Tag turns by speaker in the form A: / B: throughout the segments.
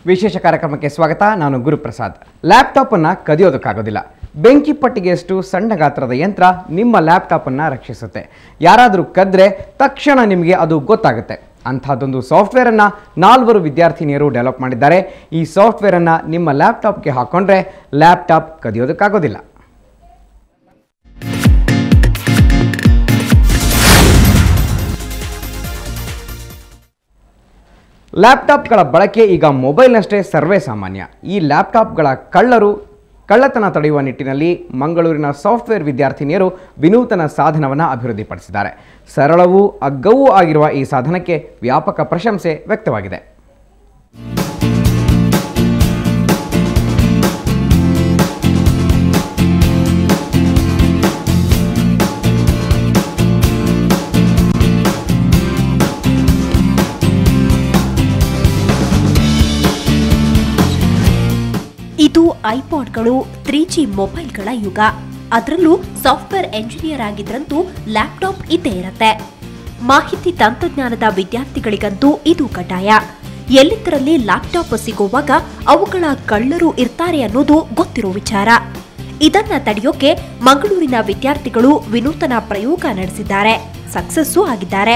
A: ವಿಶೇಷ ಕಾರ್ಯಕ್ರಮಕ್ಕೆ ಸ್ವಾಗತ ನಾನು ಗುರುಪ್ರಸಾದ್ ಲ್ಯಾಪ್ಟಾಪ್ ಅನ್ನ ಕದಿಯೋದಕ್ಕಾಗೋದಿಲ್ಲ ಬೆಂಕಿ ಪಟ್ಟಿಗೆಯಷ್ಟು ಸಣ್ಣ ಗಾತ್ರದ ಯಂತ್ರ ನಿಮ್ಮ ಲ್ಯಾಪ್ಟಾಪ್ ಅನ್ನ ರಕ್ಷಿಸುತ್ತೆ ಯಾರಾದರೂ ಕದ್ರೆ ತಕ್ಷಣ ನಿಮಗೆ ಅದು ಗೊತ್ತಾಗುತ್ತೆ ಅಂಥದ್ದೊಂದು ಸಾಫ್ಟ್ವೇರ್ ಅನ್ನ ನಾಲ್ವರು ವಿದ್ಯಾರ್ಥಿನಿಯರು ಡೆವಲಪ್ ಮಾಡಿದ್ದಾರೆ ಈ ಸಾಫ್ಟ್ವೇರ್ ಅನ್ನ ನಿಮ್ಮ ಲ್ಯಾಪ್ಟಾಪ್ಗೆ ಹಾಕೊಂಡ್ರೆ ಲ್ಯಾಪ್ಟಾಪ್ ಕದಿಯೋದಕ್ಕಾಗೋದಿಲ್ಲ ಲ್ಯಾಪ್ಟಾಪ್ಗಳ ಬಳಕೆ ಈಗ ಮೊಬೈಲ್ನಷ್ಟೇ ಸರ್ವೇ ಸಾಮಾನ್ಯ ಈ ಲ್ಯಾಪ್ಟಾಪ್ಗಳ ಕಳ್ಳರು ಕಳ್ಳತನ ತಡೆಯುವ ನಿಟ್ಟಿನಲ್ಲಿ ಮಂಗಳೂರಿನ ಸಾಫ್ಟ್ವೇರ್ ವಿದ್ಯಾರ್ಥಿನಿಯರು ವಿನೂತನ ಸಾಧನವನ್ನು ಅಭಿವೃದ್ಧಿಪಡಿಸಿದ್ದಾರೆ ಸರಳವೂ ಅಗ್ಗವೂ ಆಗಿರುವ ಈ ಸಾಧನಕ್ಕೆ ವ್ಯಾಪಕ ಪ್ರಶಂಸೆ ವ್ಯಕ್ತವಾಗಿದೆ
B: ಇದು ಐಪಾಡ್ಗಳು ತ್ರೀ ಜಿ ಮೊಬೈಲ್ಗಳ ಯುಗ ಅದರಲ್ಲೂ ಸಾಫ್ಟ್ವೇರ್ ಎಂಜಿನಿಯರ್ ಆಗಿದ್ರಂತೂ ಲ್ಯಾಪ್ಟಾಪ್ ಇದ್ದೇ ಇರತ್ತೆ ಮಾಹಿತಿ ತಂತ್ರಜ್ಞಾನದ ವಿದ್ಯಾರ್ಥಿಗಳಿಗಂತೂ ಇದು ಕಡ್ಡಾಯ ಎಲ್ಲಿದ್ದರಲ್ಲಿ ಲ್ಯಾಪ್ಟಾಪ್ ಸಿಗುವಾಗ ಅವುಗಳ ಕಳ್ಳರು ಇರ್ತಾರೆ ಅನ್ನೋದು ಗೊತ್ತಿರೋ ವಿಚಾರ ಇದನ್ನ ತಡೆಯೋಕೆ ಮಂಗಳೂರಿನ ವಿದ್ಯಾರ್ಥಿಗಳು ವಿನೂತನ ಪ್ರಯೋಗ ನಡೆಸಿದ್ದಾರೆ ಸಕ್ಸಸ್ಸೂ ಆಗಿದ್ದಾರೆ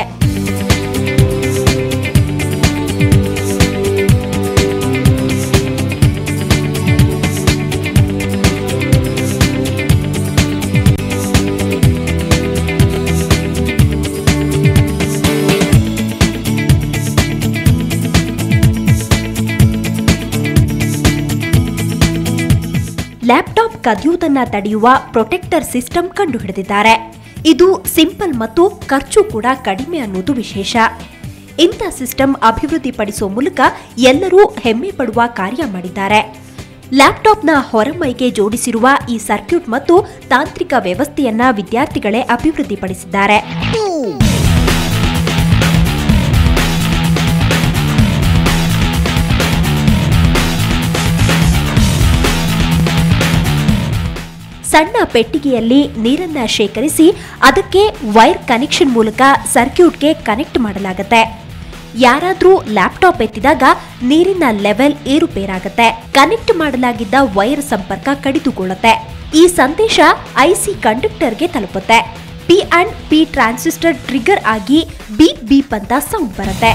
B: ಲ್ಯಾಪ್ಟಾಪ್ ಕದಿಯುವುದನ್ನ ತಡೆಯುವ ಪ್ರೊಟೆಕ್ಟರ್ ಸಿಸ್ಟಮ್ ಕಂಡುಹಿಡಿದಿದ್ದಾರೆ ಇದು ಸಿಂಪಲ್ ಮತ್ತು ಖರ್ಚು ಕೂಡ ಕಡಿಮೆ ಅನ್ನೋದು ವಿಶೇಷ ಇಂಥ ಸಿಸ್ಟಮ್ ಅಭಿವೃದ್ಧಿಪಡಿಸುವ ಮೂಲಕ ಎಲ್ಲರೂ ಹೆಮ್ಮೆ ಪಡುವ ಕಾರ್ಯ ಮಾಡಿದ್ದಾರೆ ಲ್ಯಾಪ್ಟಾಪ್ನ ಹೊರಮೈಗೆ ಜೋಡಿಸಿರುವ ಈ ಸರ್ಕ್ಯೂಟ್ ಮತ್ತು ತಾಂತ್ರಿಕ ವ್ಯವಸ್ಥೆಯನ್ನ ವಿದ್ಯಾರ್ಥಿಗಳೇ ಅಭಿವೃದ್ಧಿಪಡಿಸಿದ್ದಾರೆ ಸಣ್ಣ ಪೆಟ್ಟಿಗೆಯಲ್ಲಿ ನೀರನ್ನ ಶೇಖರಿಸಿ ಅದಕ್ಕೆ ವೈರ್ ಕನೆಕ್ಷನ್ ಮೂಲಕ ಸರ್ಕ್ಯೂಟ್ಗೆ ಕನೆಕ್ಟ್ ಮಾಡಲಾಗುತ್ತೆ ಯಾರಾದ್ರೂ ಲ್ಯಾಪ್ಟಾಪ್ ಎತ್ತಿದಾಗ ನೀರಿನ ಲೆವೆಲ್ ಏರುಪೇರಾಗುತ್ತೆ ಕನೆಕ್ಟ್ ಮಾಡಲಾಗಿದ್ದ ವೈರ್ ಸಂಪರ್ಕ ಕಡಿದುಕೊಳ್ಳುತ್ತೆ ಈ ಸಂದೇಶ ಐಸಿ ಕಂಡಕ್ಟರ್ಗೆ ತಲುಪುತ್ತೆ P and P transistor trigger ಆಗಿ ಬೀಪ್ ಬೀಪ್ ಅಂತ ಸೌಂಡ್ ಬರುತ್ತೆ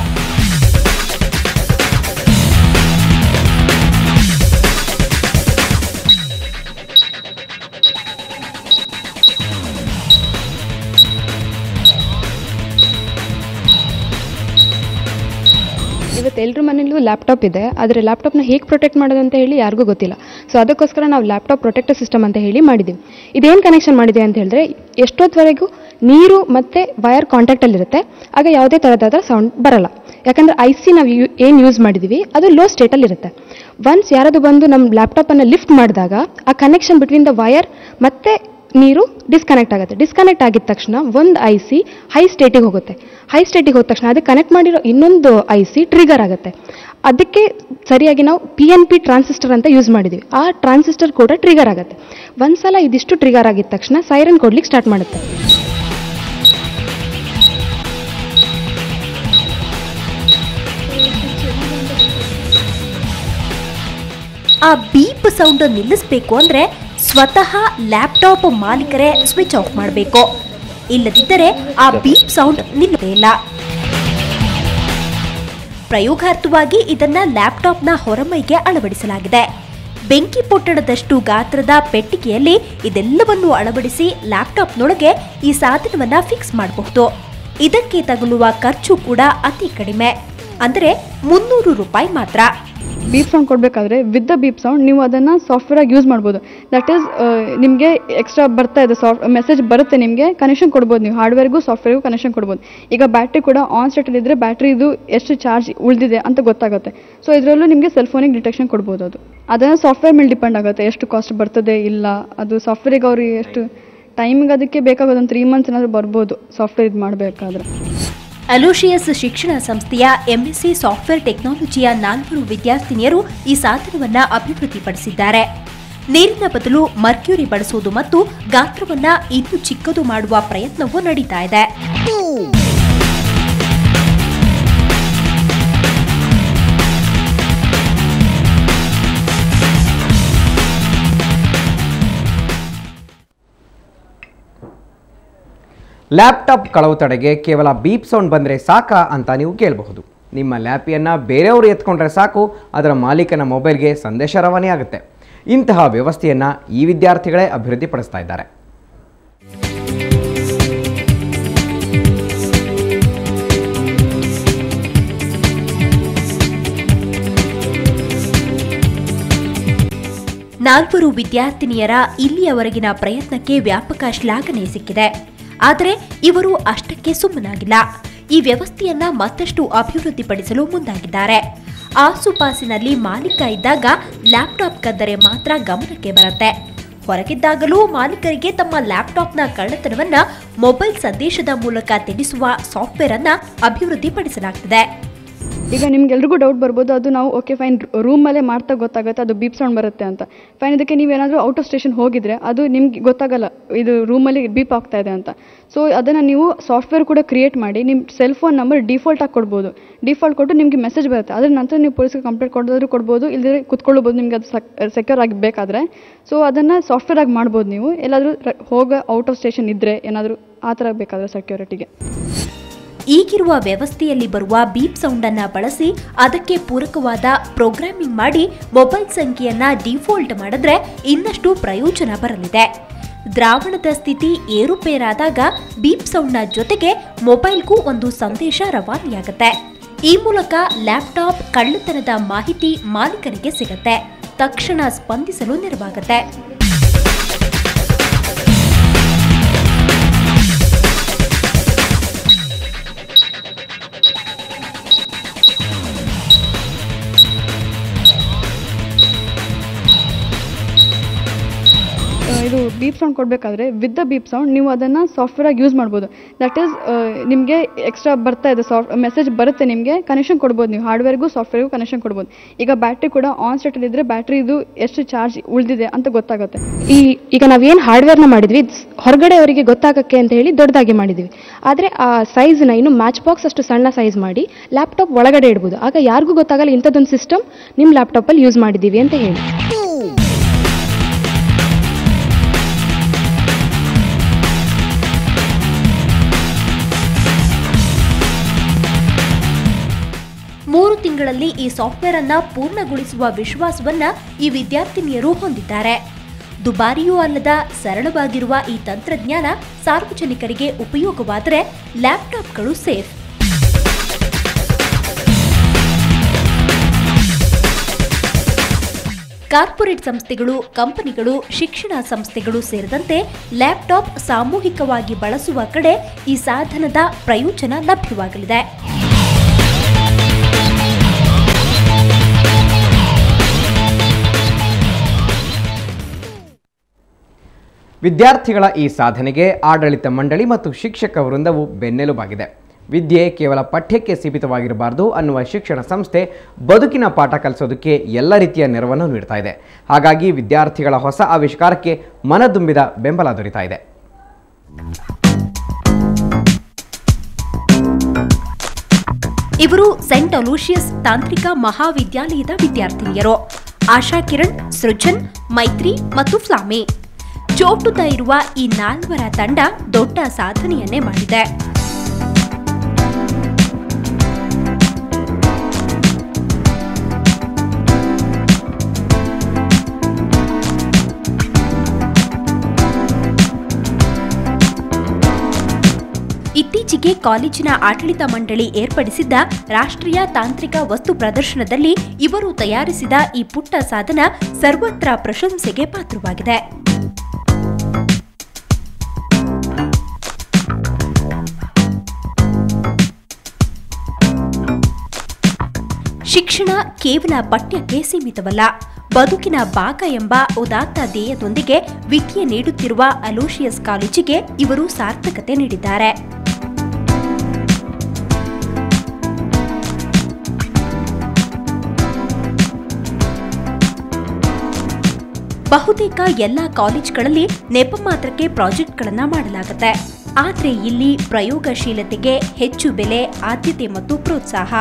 C: ಇವತ್ತು ಎಲ್ಲರ ಮನೇಲೂ ಲ್ಯಾಪ್ಟಾಪ್ ಇದೆ ಆದರೆ ಲ್ಯಾಪ್ಟಾಪ್ನ ಹೇಗೆ ಪ್ರೊಟೆಕ್ಟ್ ಮಾಡೋದು ಅಂತ ಹೇಳಿ ಯಾರಿಗೂ ಗೊತ್ತಿಲ್ಲ ಸೊ ಅದಕ್ಕೋಸ್ಕರ ನಾವು ಲ್ಯಾಪ್ಟಾಪ್ ಪ್ರೊಟೆಕ್ಟರ್ ಸಿಸ್ಟಮ್ ಅಂತ ಹೇಳಿ ಮಾಡಿದ್ದೀವಿ ಇದೇನು ಕನೆಕ್ಷನ್ ಮಾಡಿದೆ ಅಂತ ಹೇಳಿದ್ರೆ ಎಷ್ಟೊತ್ತವರೆಗೂ ನೀರು ಮತ್ತು ವಯರ್ ಕಾಂಟ್ಯಾಕ್ಟಲ್ಲಿರುತ್ತೆ ಆಗ ಯಾವುದೇ ಥರದಾದ ಸೌಂಡ್ ಬರಲ್ಲ ಯಾಕಂದರೆ ಐ ಸಿ ನಾವು ಯು ಏನು ಯೂಸ್ ಮಾಡಿದ್ದೀವಿ ಅದು ಲೋ ಸ್ಟೇಟಲ್ಲಿರುತ್ತೆ ಒನ್ಸ್ ಯಾರಾದರೂ ಬಂದು ನಮ್ಮ ಲ್ಯಾಪ್ಟಾಪನ್ನು ಲಿಫ್ಟ್ ಮಾಡಿದಾಗ ಆ ಕನೆಕ್ಷನ್ ಬಿಟ್ವೀನ್ ದ ವಯರ್ ಮತ್ತು ನೀರು ಡಿಸ್ಕನೆಕ್ಟ್ ಆಗುತ್ತೆ ಡಿಸ್ಕನೆಕ್ಟ್ ಆಗಿದ ತಕ್ಷಣ ಒಂದು ಐ ಸಿ ಹೈ ಸ್ಟೇಟಿಗೆ ಹೋಗುತ್ತೆ ಹೈ ಸ್ಟೇಟಿಗೆ ಹೋದ ತಕ್ಷಣ ಅದಕ್ಕೆ ಕನೆಕ್ಟ್ ಮಾಡಿರೋ ಇನ್ನೊಂದು ಐ ಸಿ ಟ್ರಿಗರ್ ಆಗುತ್ತೆ ಅದಕ್ಕೆ ಸರಿಯಾಗಿ ನಾವು ಪಿ ಎನ್ ಪಿ ಟ್ರಾನ್ಸಿಸ್ಟರ್ ಅಂತ ಯೂಸ್ ಮಾಡಿದ್ದೀವಿ ಆ ಟ್ರಾನ್ಸಿಸ್ಟರ್ ಕೂಡ ಟ್ರಿಗರ್ ಆಗುತ್ತೆ ಒಂದ್ಸಲ ಇದಿಷ್ಟು ಟ್ರಿಗರ್ ಆಗಿದ ತಕ್ಷಣ ಸೈರನ್ ಕೊಡ್ಲಿಕ್ಕೆ ಸ್ಟಾರ್ಟ್ ಮಾಡುತ್ತೆ
B: ಆ ಬೀಪ್ ಸೌಂಡ್ ನಿಲ್ಲಿಸಬೇಕು ಅಂದ್ರೆ ಸ್ವತಃ ಲ್ಯಾಪ್ಟಾಪ್ ಮಾಲೀಕರೇ ಸ್ವಿಚ್ ಆಫ್ ಮಾಡಬೇಕು ಇಲ್ಲದಿದ್ದರೆ ಆ ಬೀಪ್ ಸೌಂಡ್ ನಿಲ್ಲದೇ ಇಲ್ಲ ಪ್ರಯೋಗಾರ್ಥವಾಗಿ ಇದನ್ನ ಲ್ಯಾಪ್ಟಾಪ್ನ ಹೊರಮೈಗೆ ಅಳವಡಿಸಲಾಗಿದೆ ಬೆಂಕಿ ಪೊಟ್ಟಣದಷ್ಟು ಗಾತ್ರದ ಪೆಟ್ಟಿಗೆಯಲ್ಲಿ ಇದೆಲ್ಲವನ್ನು ಅಳವಡಿಸಿ ಲ್ಯಾಪ್ಟಾಪ್ನೊಳಗೆ ಈ ಸಾಧನವನ್ನ ಫಿಕ್ಸ್ ಮಾಡಬಹುದು ಇದಕ್ಕೆ ತಗುಲುವ ಖರ್ಚು ಕೂಡ ಅತಿ ಕಡಿಮೆ ಅಂದರೆ ಮುನ್ನೂರು ರೂಪಾಯಿ ಮಾತ್ರ
C: ಬೀಪ್ ಸೌಂಡ್ ಕೊಡಬೇಕಾದ್ರೆ ವಿತ್ ದ ಬೀಪ್ ಸೌಂಡ್ ನೀವು ಅದನ್ನು ಸಾಫ್ಟ್ವೇರಾಗಿ ಯೂಸ್ ಮಾಡ್ಬೋದು ದಟ್ ಈಸ್ ನಿಮಗೆ ಎಕ್ಸ್ಟ್ರಾ ಬರ್ತಾ ಇದೆ ಸಾಫ್ಟ್ ಮೆಸೇಜ್ ಬರುತ್ತೆ ನಿಮಗೆ ಕನೆಕ್ಷನ್ ಕೊಡ್ಬೋದು ನೀವು ಹಾರ್ಡ್ವೇರ್ಗೂ ಸಾಫ್ಟ್ವೇರ್ಗೂ ಕನೆಕ್ಷನ್ ಕೊಡ್ಬೋದು ಈಗ ಬ್ಯಾಟ್ರಿ ಕೂಡ ಆನ್ ಸ್ಟೇಟಲ್ಲಿ ಇದ್ದರೆ ಬ್ಯಾಟ್ರಿ ಇದು ಎಷ್ಟು ಚಾರ್ಜ್ ಉಳಿದಿದೆ ಅಂತ ಗೊತ್ತಾಗುತ್ತೆ ಸೊ ಇದರಲ್ಲೂ ನಿಮಗೆ ಸೆಲ್ ಫೋನಿಗೆ ಡಿಟೆಕ್ಷನ್ ಕೊಡ್ಬೋದು ಅದು ಅದನ್ನು ಸಾಫ್ಟ್ವೇರ್ ಮೇಲೆ ಡಿಪೆಂಡ್ ಆಗುತ್ತೆ ಎಷ್ಟು ಕಾಸ್ಟ್ ಬರ್ತದೆ ಇಲ್ಲ ಅದು ಸಾಫ್ಟ್ವೇರಿಗೆ ಅವ್ರಿಗೆ ಎಷ್ಟು ಟೈಮಿಗೆ ಅದಕ್ಕೆ ಬೇಕಾಗೋದು ಒಂದು ತ್ರೀ ಮಂತ್ಸ್ ಏನಾದರೂ ಬರ್ಬೋದು ಸಾಫ್ಟ್ವೇರ್ ಇದು ಮಾಡಬೇಕಾದ್ರೆ
B: ಅಲೋಶಿಯಸ್ ಶಿಕ್ಷಣ ಸಂಸ್ಥೆಯ ಎಂಎಸ್ಸಿ ಸಾಫ್ಟ್ವೇರ್ ಟೆಕ್ನಾಲಜಿಯ ನಾಲ್ವರು ವಿದ್ಯಾರ್ಥಿನಿಯರು ಈ ಸಾಧನವನ್ನ ಅಭಿವೃದ್ಧಿಪಡಿಸಿದ್ದಾರೆ ನೀರಿನ ಬದಲು ಮರ್ಕ್ಯೂರಿ ಬಳಸುವುದು ಮತ್ತು ಗಾತ್ರವನ್ನ ಇನ್ನೂ ಚಿಕ್ಕದು ಮಾಡುವ ಪ್ರಯತ್ನವೂ ನಡೀತಾ ಇದೆ
A: ಲ್ಯಾಪ್ಟಾಪ್ ಕಳವು ತಡೆಗೆ ಕೇವಲ ಬೀಪ್ ಸೌಂಡ್ ಬಂದರೆ ಸಾಕಾ ಅಂತ ನೀವು ಕೇಳಬಹುದು ನಿಮ್ಮ ಲ್ಯಾಪಿಯನ್ನು ಬೇರೆಯವರು ಎತ್ಕೊಂಡ್ರೆ ಸಾಕು ಅದರ ಮಾಲೀಕನ ಮೊಬೈಲ್ಗೆ ಸಂದೇಶ ರವಾನೆ ಆಗುತ್ತೆ ಇಂತಹ ವ್ಯವಸ್ಥೆಯನ್ನು ಈ ವಿದ್ಯಾರ್ಥಿಗಳೇ ಅಭಿವೃದ್ಧಿಪಡಿಸ್ತಾ ಇದ್ದಾರೆ
B: ನಾಲ್ವರು ವಿದ್ಯಾರ್ಥಿನಿಯರ ಇಲ್ಲಿಯವರೆಗಿನ ಪ್ರಯತ್ನಕ್ಕೆ ವ್ಯಾಪಕ ಶ್ಲಾಘನೆ ಸಿಕ್ಕಿದೆ ಆದರೆ ಇವರು ಅಷ್ಟಕ್ಕೆ ಸುಮ್ಮನಾಗಿಲ್ಲ ಈ ವ್ಯವಸ್ಥೆಯನ್ನ ಮತ್ತಷ್ಟು ಅಭಿವೃದ್ಧಿಪಡಿಸಲು ಮುಂದಾಗಿದ್ದಾರೆ ಆಸುಪಾಸಿನಲ್ಲಿ ಮಾಲೀಕ ಇದ್ದಾಗ ಲ್ಯಾಪ್ಟಾಪ್ ಕದ್ದರೆ ಮಾತ್ರ ಗಮನಕ್ಕೆ ಬರುತ್ತೆ ಹೊರಗಿದ್ದಾಗಲೂ ಮಾಲೀಕರಿಗೆ ತಮ್ಮ ಲ್ಯಾಪ್ಟಾಪ್ನ ಕಳ್ಳತನವನ್ನ ಮೊಬೈಲ್ ಸಂದೇಶದ ಮೂಲಕ ತಿಳಿಸುವ ಸಾಫ್ಟ್ವೇರ್ ಅನ್ನ ಅಭಿವೃದ್ಧಿಪಡಿಸಲಾಗ್ತಿದೆ
C: ಈಗ ನಿಮ್ಗೆಲ್ರಿಗೂ ಡೌಟ್ ಬರ್ಬೋದು ಅದು ನಾವು ಓಕೆ ಫೈನ್ ರೂಮಲ್ಲೇ ಮಾಡ್ತಾ ಗೊತ್ತಾಗುತ್ತೆ ಅದು ಬೀಪ್ ಸೌಂಡ್ ಬರುತ್ತೆ ಅಂತ ಫೈನ್ ಇದಕ್ಕೆ ನೀವೇನಾದರೂ ಔಟ್ ಆಫ್ ಸ್ಟೇಷನ್ ಹೋಗಿದ್ರೆ ಅದು ನಿಮ್ಗೆ ಗೊತ್ತಾಗಲ್ಲ ಇದು ರೂಮಲ್ಲಿ ಬೀಪ್ ಆಗ್ತಾ ಇದೆ ಅಂತ ಸೊ ಅದನ್ನು ನೀವು ಸಾಫ್ಟ್ವೇರ್ ಕೂಡ ಕ್ರಿಯೇಟ್ ಮಾಡಿ ನಿಮ್ಮ ಸೆಲ್ ಫೋನ್ ನಂಬರ್ ಡಿಫಾಲ್ಟ್ ಆಗಿ ಕೊಡ್ಬೋದು ಡಿಫಾಲ್ಟ್ ಕೊಟ್ಟು ನಿಮಗೆ ಮೆಸೇಜ್ ಬರುತ್ತೆ ಅದ್ರ ನಂತರ ನೀವು ಪೊಲೀಸ್ಗೆ ಕಂಪ್ಲೇಂಟ್ ಕೊಡೋದಾದ್ರೂ ಕೊಡ್ಬೋದು ಇಲ್ಲದ್ರೆ ಕುತ್ಕೊಳ್ಳಬಹುದು ನಿಮಗೆ ಅದು ಸೆಕ್ಯೂರ್ ಆಗಿ ಬೇಕಾದರೆ ಸೊ ಅದನ್ನು ಸಾಫ್ಟ್ವೇರ್ ಆಗಿ ಮಾಡ್ಬೋದು ನೀವು ಎಲ್ಲಾದರೂ ಹೋಗೋ ಔಟ್ ಆಫ್ ಸ್ಟೇಷನ್ ಇದ್ದರೆ ಏನಾದರೂ ಆ ಥರ ಬೇಕಾದರೆ ಸೆಕ್ಯೂರಿಟಿಗೆ
B: ಈಗಿರುವ ವ್ಯವಸ್ಥೆಯಲ್ಲಿ ಬರುವ ಬೀಪ್ ಸೌಂಡ್ ಅನ್ನ ಬಳಸಿ ಅದಕ್ಕೆ ಪೂರಕವಾದ ಪ್ರೋಗ್ರಾಮಿಂಗ್ ಮಾಡಿ ಮೊಬೈಲ್ ಸಂಖ್ಯೆಯನ್ನ ಡಿಫಾಲ್ಟ್ ಮಾಡಿದ್ರೆ ಇನ್ನಷ್ಟು ಪ್ರಯೋಜನ ಬರಲಿದೆ ದ್ರಾವಣದ ಸ್ಥಿತಿ ಏರುಪೇರಾದಾಗ ಬೀಪ್ ಸೌಂಡ್ನ ಜೊತೆಗೆ ಮೊಬೈಲ್ಗೂ ಒಂದು ಸಂದೇಶ ರವಾನೆಯಾಗುತ್ತೆ ಈ ಮೂಲಕ ಲ್ಯಾಪ್ಟಾಪ್ ಕಳ್ಳತನದ ಮಾಹಿತಿ ಮಾಲೀಕರಿಗೆ ಸಿಗುತ್ತೆ ತಕ್ಷಣ ಸ್ಪಂದಿಸಲು ನೆರವಾಗುತ್ತೆ
C: ಆ, ಇದು ಬೀಪ್ ಸೌಂಡ್ ಕೊಡಬೇಕಾದ್ರೆ ವಿತ್ ದ ಬೀಪ್ ಸೌಂಡ್ ನೀವು ಅದನ್ನು ಸಾಫ್ಟ್ವೇರಾಗಿ ಯೂಸ್ ಮಾಡ್ಬೋದು ದಟ್ ಈಸ್ ನಿಮಗೆ ಎಕ್ಸ್ಟ್ರಾ ಬರ್ತಾ ಇದೆ ಸಾಫ್ಟ್ ಮೆಸೇಜ್ ಬರುತ್ತೆ ನಿಮಗೆ ಕನೆಕ್ಷನ್ ಕೊಡ್ಬೋದು ನೀವು ಹಾರ್ಡ್ವೇರ್ಗೂ ಸಾಫ್ಟ್ವೇರ್ಗೂ ಕನೆಕ್ಷನ್ ಕೊಡ್ಬೋದು ಈಗ ಬ್ಯಾಟ್ರಿ ಕೂಡ ಆನ್ ಸ್ಟೇಟಲ್ಲಿ ಇದ್ದರೆ ಬ್ಯಾಟ್ರಿ ಇದು ಎಷ್ಟು ಚಾರ್ಜ್ ಉಳಿದಿದೆ ಅಂತ ಗೊತ್ತಾಗುತ್ತೆ ಈ ಈಗ ನಾವೇನು ಹಾರ್ಡ್ವೇರ್ನ ಮಾಡಿದ್ವಿ ಇದ್ ಹೊರಗಡೆ ಅವರಿಗೆ ಗೊತ್ತಾಗಕ್ಕೆ ಅಂತ ಹೇಳಿ ದೊಡ್ಡದಾಗಿ ಮಾಡಿದ್ವಿ ಆದರೆ ಆ ಸೈಜ್ನ ಇನ್ನು ಮ್ಯಾಚ್ ಬಾಕ್ಸ್ ಅಷ್ಟು ಸಣ್ಣ ಸೈಜ್ ಮಾಡಿ ಲ್ಯಾಪ್ಟಾಪ್ ಒಳಗಡೆ ಇಡ್ಬೋದು ಆಗ ಯಾರಿಗೂ ಗೊತ್ತಾಗಲ್ಲ ಇಂಥದ್ದೊಂದು ಸಿಸ್ಟಮ್ ನಿಮ್ಮ ಲ್ಯಾಪ್ಟಾಪಲ್ಲಿ ಯೂಸ್ ಮಾಡಿದ್ದೀವಿ ಅಂತ ಹೇಳಿ
B: ಮೂರು ತಿಂಗಳಲ್ಲಿ ಈ ಸಾಫ್ಟ್ವೇರ್ ಅನ್ನ ಪೂರ್ಣಗೊಳಿಸುವ ವಿಶ್ವಾಸವನ್ನ ಈ ವಿದ್ಯಾರ್ಥಿನಿಯರು ಹೊಂದಿದ್ದಾರೆ ದುಬಾರಿಯೂ ಅಲ್ಲದ ಸರಳವಾಗಿರುವ ಈ ತಂತ್ರಜ್ಞಾನ ಸಾರ್ವಜನಿಕರಿಗೆ ಉಪಯೋಗವಾದರೆ ಲ್ಯಾಪ್ಟಾಪ್ಗಳು ಸೇಫ್ ಕಾರ್ಪೊರೇಟ್ ಸಂಸ್ಥೆಗಳು ಕಂಪನಿಗಳು ಶಿಕ್ಷಣ ಸಂಸ್ಥೆಗಳು ಸೇರಿದಂತೆ ಲ್ಯಾಪ್ಟಾಪ್ ಸಾಮೂಹಿಕವಾಗಿ ಬಳಸುವ ಕಡೆ ಈ ಸಾಧನದ ಪ್ರಯೋಜನ ಲಭ್ಯವಾಗಲಿದೆ
A: ವಿದ್ಯಾರ್ಥಿಗಳ ಈ ಸಾಧನೆಗೆ ಆಡಳಿತ ಮಂಡಳಿ ಮತ್ತು ಶಿಕ್ಷಕ ವೃಂದವು ಬೆನ್ನೆಲುಬಾಗಿದೆ ವಿದ್ಯೆ ಕೇವಲ ಪಠ್ಯಕ್ಕೆ ಸೀಮಿತವಾಗಿರಬಾರದು ಅನ್ನುವ ಶಿಕ್ಷಣ ಸಂಸ್ಥೆ ಬದುಕಿನ ಪಾಠ ಕಲಿಸೋದಕ್ಕೆ ಎಲ್ಲ ರೀತಿಯ ನೆರವನ್ನು ನೀಡ್ತಾ ಇದೆ ಹಾಗಾಗಿ ವಿದ್ಯಾರ್ಥಿಗಳ ಹೊಸ ಆವಿಷ್ಕಾರಕ್ಕೆ ಮನದುಂಬಿದ ಬೆಂಬಲ ದೊರೀತಾ ಇದೆ
B: ಇವರು ಸೆಂಟ್ ಅಲೂಷಿಯಸ್ ತಾಂತ್ರಿಕ ಮಹಾವಿದ್ಯಾಲಯದ ವಿದ್ಯಾರ್ಥಿನಿಯರು ಆಶಾ ಕಿರಣ್ ಸೃಜನ್ ಮೈತ್ರಿ ಮತ್ತು ಫ್ಲಾಮಿ ಚೋಟುತ್ತಾ ಇರುವ ಈ ನಾಲ್ವರ ತಂಡ ದೊಡ್ಡ ಸಾಧನೆಯನ್ನೇ ಮಾಡಿದೆ ಇತ್ತೀಚೆಗೆ ಕಾಲೇಜಿನ ಆಡಳಿತ ಮಂಡಳಿ ಏರ್ಪಡಿಸಿದ್ದ ರಾಷ್ಟ್ರೀಯ ತಾಂತ್ರಿಕ ವಸ್ತು ಪ್ರದರ್ಶನದಲ್ಲಿ ಇವರು ತಯಾರಿಸಿದ ಈ ಪುಟ್ಟ ಸಾಧನ ಸರ್ವತ್ರ ಪ್ರಶಂಸೆಗೆ ಪಾತ್ರವಾಗಿದೆ ಶಿಕ್ಷಣ ಕೇವಲ ಪಠ್ಯಕ್ಕೆ ಸೀಮಿತವಲ್ಲ ಬದುಕಿನ ಭಾಗ ಎಂಬ ಉದಾತ್ತ ಧ್ಯೇಯದೊಂದಿಗೆ ವಿದ್ಯೆ ನೀಡುತ್ತಿರುವ ಅಲೋಷಿಯಸ್ ಕಾಲೇಜಿಗೆ ಇವರು ಸಾರ್ಥಕತೆ ನೀಡಿದ್ದಾರೆ ಬಹುತೇಕ ಎಲ್ಲ ಕಾಲೇಜ್ಗಳಲ್ಲಿ ನೆಪ ಮಾತ್ರಕ್ಕೆ ಪ್ರಾಜೆಕ್ಟ್ಗಳನ್ನ ಮಾಡಲಾಗುತ್ತೆ ಆದ್ರೆ ಇಲ್ಲಿ ಪ್ರಯೋಗಶೀಲತೆಗೆ ಹೆಚ್ಚು ಬೆಲೆ ಆದ್ಯತೆ ಮತ್ತು ಪ್ರೋತ್ಸಾಹ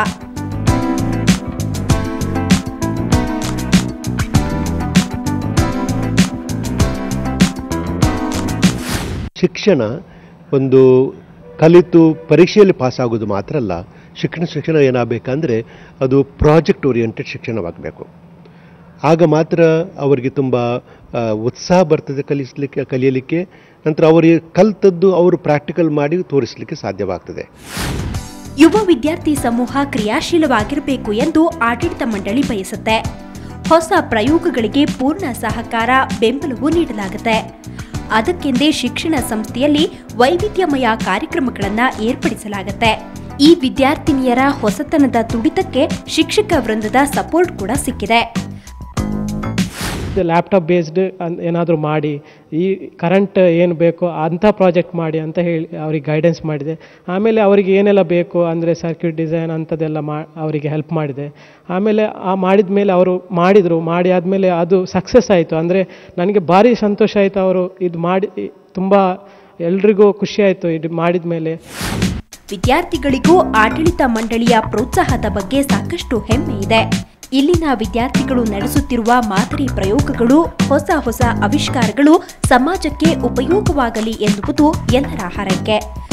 D: ಶಿಕ್ಷಣ ಒಂದು ಕಲಿತು ಪರೀಕ್ಷೆಯಲ್ಲಿ ಪಾಸ್ ಆಗೋದು ಮಾತ್ರ ಅಲ್ಲ ಶಿಕ್ಷಣ ಶಿಕ್ಷಣ ಏನಾಗಬೇಕಂದ್ರೆ ಅದು ಪ್ರಾಜೆಕ್ಟ್ ಓರಿಯೆಂಟೆಡ್ ಶಿಕ್ಷಣವಾಗಬೇಕು ಆಗ ಮಾತ್ರ ಅವರಿಗೆ ತುಂಬ ಆ, ಉತ್ಸಾಹ ಬರ್ತದೆ ಕಲಿಸಲಿಕ್ಕೆ ಕಲಿಯಲಿಕ್ಕೆ ನಂತರ ಅವರಿಗೆ ಕಲ್ತದ್ದು ಅವರು ಪ್ರಾಕ್ಟಿಕಲ್ ಮಾಡಿ ತೋರಿಸಲಿಕ್ಕೆ ಸಾಧ್ಯವಾಗ್ತದೆ
B: ಯುವ ವಿದ್ಯಾರ್ಥಿ ಸಮೂಹ ಕ್ರಿಯಾಶೀಲವಾಗಿರಬೇಕು ಎಂದು ಆಡಳಿತ ಮಂಡಳಿ ಬಯಸುತ್ತೆ ಹೊಸ ಪ್ರಯೋಗಗಳಿಗೆ ಪೂರ್ಣ ಸಹಕಾರ ಬೆಂಬಲವೂ ನೀಡಲಾಗುತ್ತೆ ಅದಕ್ಕೆಂದೇ ಶಿಕ್ಷಣ ಸಂಸ್ಥೆಯಲ್ಲಿ ವೈವಿಧ್ಯಮಯ ಕಾರ್ಯಕ್ರಮಗಳನ್ನು ಏರ್ಪಡಿಸಲಾಗುತ್ತೆ ಈ ವಿದ್ಯಾರ್ಥಿನಿಯರ ಹೊಸತನದ ತುಡಿತಕ್ಕೆ ಶಿಕ್ಷಕ ವೃಂದದ ಸಪೋರ್ಟ್ ಕೂಡ ಸಿಕ್ಕಿದೆ
E: ಲ್ಯಾಪ್ಟಾಪ್ ಬೇಸ್ಡ್ ಏನಾದರೂ ಮಾಡಿ ಈ ಕರೆಂಟ್ ಏನು ಬೇಕೋ ಅಂಥ ಪ್ರಾಜೆಕ್ಟ್ ಮಾಡಿ ಅಂತ ಹೇಳಿ ಅವ್ರಿಗೆ ಗೈಡೆನ್ಸ್ ಮಾಡಿದೆ ಆಮೇಲೆ ಅವರಿಗೆ ಏನೆಲ್ಲ ಬೇಕು ಅಂದರೆ ಸರ್ಕ್ಯೂಟ್ ಡಿಸೈನ್ ಅಂಥದ್ದೆಲ್ಲ ಮಾ ಅವರಿಗೆ ಹೆಲ್ಪ್ ಮಾಡಿದೆ ಆಮೇಲೆ ಆ ಮಾಡಿದ ಮೇಲೆ ಅವರು ಮಾಡಿದರು ಮಾಡಿ ಆದಮೇಲೆ ಅದು ಸಕ್ಸಸ್ ಆಯಿತು ಅಂದರೆ ನನಗೆ ಭಾರಿ ಸಂತೋಷ ಆಯಿತು ಅವರು ಇದು ಮಾಡಿ ತುಂಬ ಎಲ್ರಿಗೂ ಖುಷಿ ಆಯಿತು ಇದು ಮಾಡಿದ ಮೇಲೆ
B: ವಿದ್ಯಾರ್ಥಿಗಳಿಗೂ ಆಡಳಿತ ಮಂಡಳಿಯ ಪ್ರೋತ್ಸಾಹದ ಬಗ್ಗೆ ಸಾಕಷ್ಟು ಹೆಮ್ಮೆ ಇದೆ ಇಲ್ಲಿನ ವಿದ್ಯಾರ್ಥಿಗಳು ನಡೆಸುತ್ತಿರುವ ಮಾದರಿ ಪ್ರಯೋಗಗಳು ಹೊಸ ಹೊಸ ಆವಿಷ್ಕಾರಗಳು ಸಮಾಜಕ್ಕೆ ಉಪಯೋಗವಾಗಲಿ ಎನ್ನುವುದು ಎಲ್ಲರ ಹಾರೈಕೆ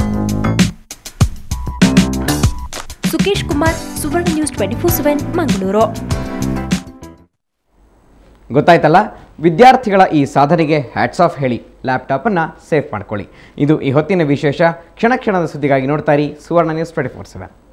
B: Sukesh Kumar Suvarna news twenty four seven Mangaluru
A: ಗೊತ್ತಾಯ್ತಲ್ಲ ವಿದ್ಯಾರ್ಥಿಗಳ ಈ ಸಾಧನೆಗೆ ಹ್ಯಾಟ್ಸ್ ಆಫ್ ಹೇಳಿ ಲ್ಯಾಪ್ಟಾಪನ್ನು ಸೇಫ್ ಮಾಡ್ಕೊಳ್ಳಿ ಇದು ಈ ಹೊತ್ತಿನ ವಿಶೇಷ ಕ್ಷಣ ಕ್ಷಣದ ಸುದ್ದಿಗಾಗಿ ನೋಡ್ತಾ ಇರಿ Suvarna news twenty four seven